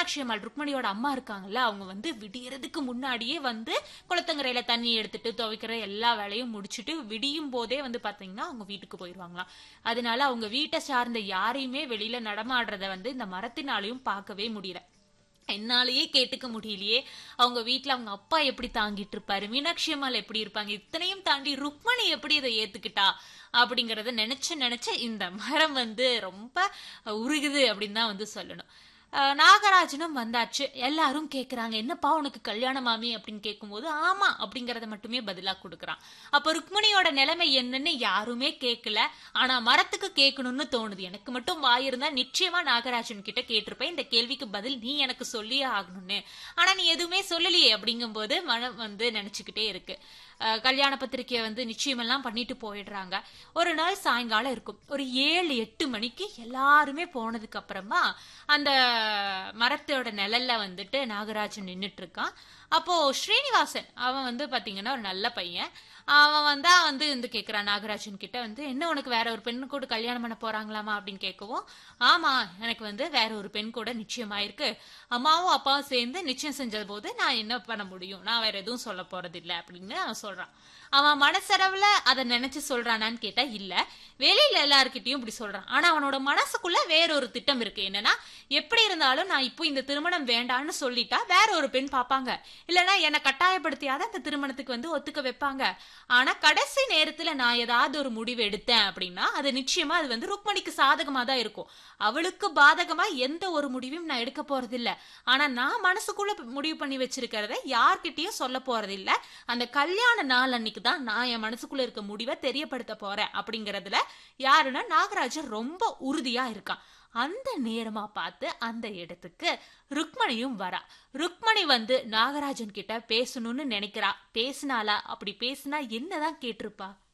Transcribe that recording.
மீனாட்சி அம்மாள் ருக்மணியோட அம்மா இருக்காங்கல்ல அவங்க வந்து விடியறதுக்கு முன்னாடியே வந்து குளத்தங்கரையில தண்ணி எடுத்துட்டு துவைக்கிற எல்லா வேலையும் முடிச்சுட்டு விடியும் போதே வந்து பாத்தீங்கன்னா அவங்க வீட்டுக்கு போயிருவாங்களாம் அதனால அவங்க வீட்டை சார்ந்த யாரையுமே வெளியில நடமாடுறத வந்து இந்த மரத்தினாலையும் பார்க்கவே முடியல என்னாலேயே கேட்டுக்க முடியலையே அவங்க வீட்ல அவங்க அப்பா எப்படி தாங்கிட்டு இருப்பாரு மீனாட்சி அம்மாள் எப்படி இருப்பாங்க இத்தனையும் தாண்டி ருக்மணி எப்படி இதை ஏத்துக்கிட்டா அப்படிங்கறத நினைச்சு நினைச்சு இந்த மரம் வந்து ரொம்ப உருகுது அப்படின்னு தான் வந்து சொல்லணும் அஹ் நாகராஜனும் வந்தாச்சு எல்லாரும் கேக்குறாங்க என்னப்பா உனக்கு கல்யாணமாமி அப்படின்னு கேட்கும்போது ஆமா அப்படிங்கறத மட்டுமே பதிலா கொடுக்கறான் அப்ப ருக்மணியோட நிலைமை என்னன்னு யாருமே கேட்கல ஆனா மரத்துக்கு கேட்கணும்னு தோணுது எனக்கு மட்டும் வாய் இருந்தா நிச்சயமா நாகராஜன் கிட்ட கேட்டிருப்பேன் இந்த கேள்விக்கு பதில் நீ எனக்கு சொல்லியே ஆகணும்னு ஆனா நீ எதுவுமே சொல்லலையே அப்படிங்கும்போது மனம் வந்து நினைச்சுக்கிட்டே இருக்கு அஹ் கல்யாண பத்திரிக்கையை வந்து நிச்சயமெல்லாம் பண்ணிட்டு போயிடுறாங்க ஒரு நாள் சாயங்காலம் இருக்கும் ஒரு ஏழு எட்டு மணிக்கு எல்லாருமே போனதுக்கு அப்புறமா அந்த மரத்தோட நிழல்ல வந்துட்டு நாகராஜன் நின்னுட்டு இருக்கான் அப்போ ஸ்ரீனிவாசன் அவன் வந்து பாத்தீங்கன்னா ஒரு நல்ல பையன் அவன் வந்தா வந்து வந்து கேக்குறான் நாகராஜன் கிட்ட வந்து என்ன உனக்கு வேற ஒரு பெண் கூட கல்யாணம் பண்ண போறாங்களாமா அப்படின்னு கேட்கவும் ஆமா எனக்கு வந்து வேற ஒரு பெண் கூட நிச்சயமாயிருக்கு அம்மாவும் அப்பாவும் சேர்ந்து நிச்சயம் செஞ்ச போது நான் என்ன பண்ண முடியும் நான் வேற எதுவும் சொல்ல போறது இல்ல அப்படின்னு அவன் சொல்றான் அவன் மனசளவுல அதை நினைச்சு சொல்றானான்னு கேட்டா இல்ல வெளியில எல்லார்கிட்டயும் இப்படி சொல்றான் ஆனா அவனோட மனசுக்குள்ள வேற ஒரு திட்டம் இருக்கு என்னன்னா எப்படி இருந்தாலும் நான் இப்போ இந்த திருமணம் வேண்டான்னு சொல்லிட்டா வேற ஒரு பெண் பாப்பாங்க இல்லனா என்னை கட்டாயப்படுத்தியாத அந்த திருமணத்துக்கு வந்து ஒத்துக்க வைப்பாங்க ஆனா கடைசி நேரத்துல நான் ஏதாவது ஒரு முடிவு எடுத்தேன் அப்படின்னா அது நிச்சயமா அது வந்து ருக்மணிக்கு சாதகமா தான் இருக்கும் அவளுக்கு பாதகமா எந்த ஒரு முடிவையும் நான் எடுக்க போறதில்ல ஆனா நான் மனசுக்குள்ள முடிவு பண்ணி வச்சிருக்கிறத யார்கிட்டயும் சொல்ல போறதில்ல அந்த கல்யாண நாள் அன்னைக்கு தான் நான் என் மனசுக்குள்ள இருக்க முடிவை தெரியப்படுத்த போறேன் அப்படிங்கறதுல யாருன்னா நாகராஜன் ரொம்ப உறுதியா இருக்கான் அந்த நேரமா பார்த்து அந்த இடத்துக்கு ருக்மணியும் வரா ருக்மணி வந்து நாகராஜன் கிட்ட பேசணும்னு நினைக்கிறா பேசினாலா அப்படி பேசினா என்னதான் கேட்டிருப்பா